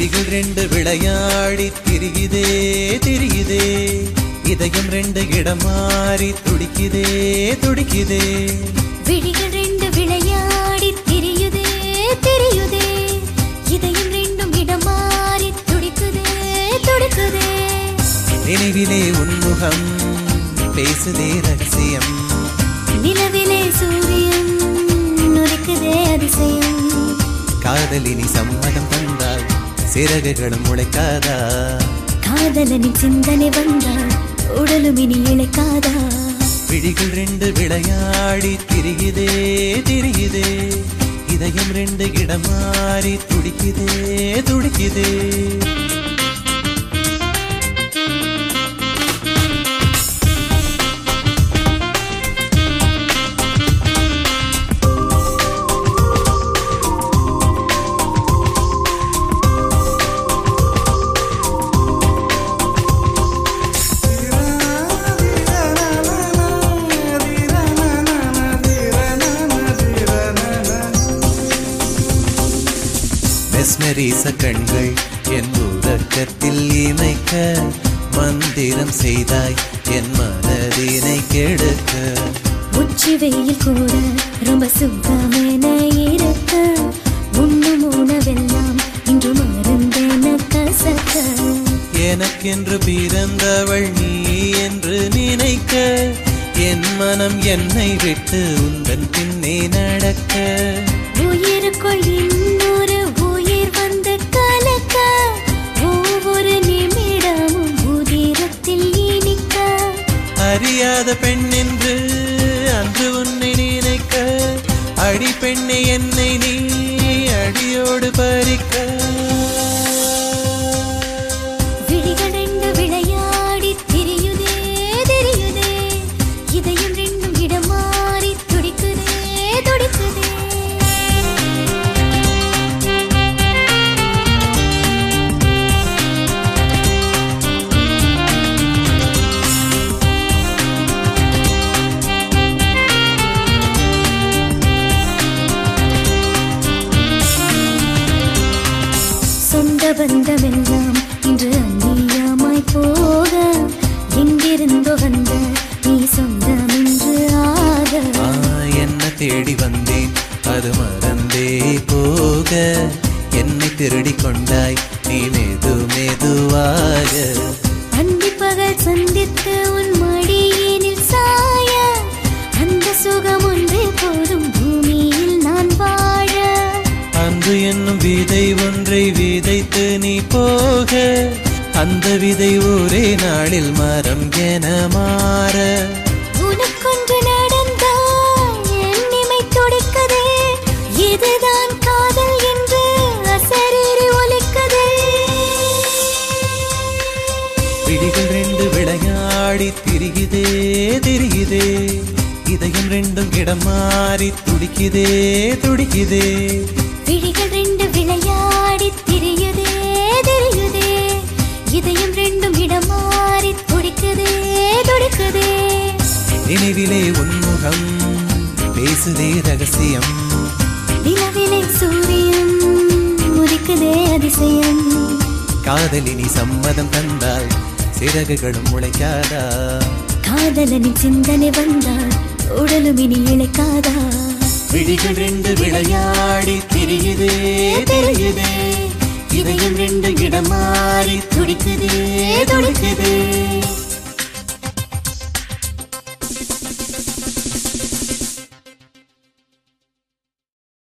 விழிகள் ரெண்டு விளையாடி திரியுதே திரியுதே இதயம் ரெண்டு இடம் மாறி துடிக்குதே துடிக்குதே விழிகள் ரெண்டு விளையாடி திரியுதே திரியுதே இதயம் ரெண்டும் இடம் மாறி துடிக்குதே துடிக்குதே நினைவிலே உன்முகம் பேசுதே ரகசியம் நிலவிலே சூரியன் நுரைக்குதே அதிசயம் காதலினி சம்மதம் தந்தால் சிறகுகளும் முளைக்காதா காதலனின் சிந்தனை வந்தால் உடலும் இனி இழைக்காதா விழிகள் ரெண்டு விளையாடி திரியுதே திரியுதே இதயம் ரெண்டு இடம் மாறி துடிக்குதே துடிக்குதே மெஸ்மரீச கண்கள் என் உறக்கத்தில் இமைக்க மந்திரம் செய்தாய் என் மனதினை கெடுக்க உச்சி வெயில் கூட ரொம்ப சுத்தமென இருக்க உண்ணும் உணவெல்லாம் இன்று மருந்தென கசக்க எனக்கென்று பிறந்தவள் நீ என்று நினைக்க என் மனம் என்னை விட்டு உந்தன் பின்னே நடக்க உயிருக்குள் இன்னொரு உயிர் வந்து கலக்க ஒவ்வொரு நிமிடமும் உதிரத்தில் இனிக்க அறியாத பெண் என்று அன்று உன்னை நினைக்க அடி பெண்ணை என்னை நீ அடியோடு பறிக்க விழிகள் ரெண்டு விளையாடி திரியுதே திரியுதே இதயம் ரெண்டும் இடம் மாறி துடிக்குதே துடிக்குதே சொந்த பந்தமெல்லாம் இன்று அந்நியமாய் போக எங்கிருந்தோ வந்த நீ சொந்தம் என்று ஆக ஆ, என்ன தேடி வந்தேன் அது மறந்தே போக என்னை திருடி கொண்டாய் நீ மெது மெதுவாக அந்தி பகல் சந்தித்து உன் மடியினில் சாய அந்த சுகம் ஒன்றே போதும் பூமியில் நான் வாழ அன்பு என்னும் விதை ஒன்றை விதைத்து நீ போக அந்த விதை ஒரே நாளில் மரம் என மாற உனக்கொன்று நடந்தால் என் இமை துடிக்குதே இதுதான் காதல் என்று அசரீரி ஒலிக்குதே விழிகள் ரெண்டு விளையாடி திரியுதே திரியுதே இதயம் ரெண்டும் இடம் மாறி துடிக்குதே துடிக்குதே விழிகள் ரெண்டு விளையாடி திரியுதே திரியுதே இதயம் ரெண்டும் இடம் மாறி துடிக்குதே துடிக்குதே நினைவிலே உன்முகம் பேசுதே ரகசியம் நிலவிலே சூரியன் முறிக்குதே அதிசயம் காதலினி சம்மதம் தந்தால் சிறகுகளும் முளைக்காதா காதலனின் சிந்தனை வந்தால் உடலும் இனி இழைக்காதா விழிகள் ரெண்டு விளையாடி திரியுதே திரியுதே இதயம் ரெண்டு இடம் மாறி துடிக்குதே துடிக்குதே